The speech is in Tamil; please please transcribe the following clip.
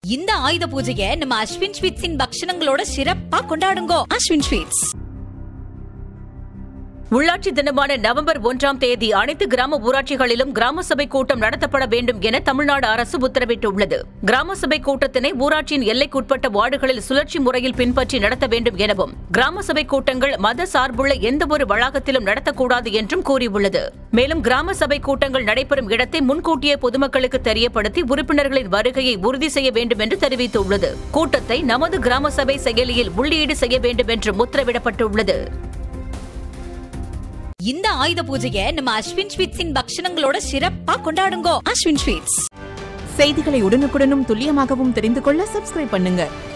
இந்த ஆயுத பூஜையை நம்ம அஸ்வின் ஸ்வீட்ஸின் பக்ஷணங்களோட சிறப்பா கொண்டாடுங்கோ அஸ்வின் ஸ்வீட்ஸ் உள்ளாட்சி தினமான நவம்பர் ஒன்றாம் தேதி அனைத்து கிராம ஊராட்சிகளிலும் கிராம சபை கூட்டம் நடத்தப்பட வேண்டும் என தமிழ்நாடு அரசு உத்தரவிட்டுள்ளது கிராம சபை கூட்டத்தினை ஊராட்சியின் எல்லைக்குட்பட்ட வார்டுகளில் சுழற்சி முறையில் பின்பற்றி நடத்த வேண்டும் எனவும் கிராம சபை கூட்டங்கள் மத சார்புள்ள எந்தவொரு வளாகத்திலும் நடத்தக்கூடாது என்றும் கூறியுள்ளது மேலும் கிராம சபை கூட்டங்கள் நடைபெறும் இடத்தை முன்கூட்டியே பொதுமக்களுக்கு தெரியப்படுத்தி உறுப்பினர்களின் வருகையை உறுதி செய்ய வேண்டும் என்று தெரிவித்துள்ளது கூட்டத்தை நமது கிராம சபை செயலியில் உள்ளீடு செய்ய வேண்டும் என்றும் உத்தரவிடப்பட்டுள்ளது இந்த ஆயுத பூஜையை நம்ம அஸ்வின் ஸ்வீட்ஸின் பக்ஷணங்களோட சிறப்பா கொண்டாடுங்கோ அஸ்வின் ஸ்வீட்ஸ் செய்திகளை உடனுக்குடனும் துல்லியமாகவும் தெரிந்து கொள்ள சப்ஸ்கிரைப் பண்ணுங்க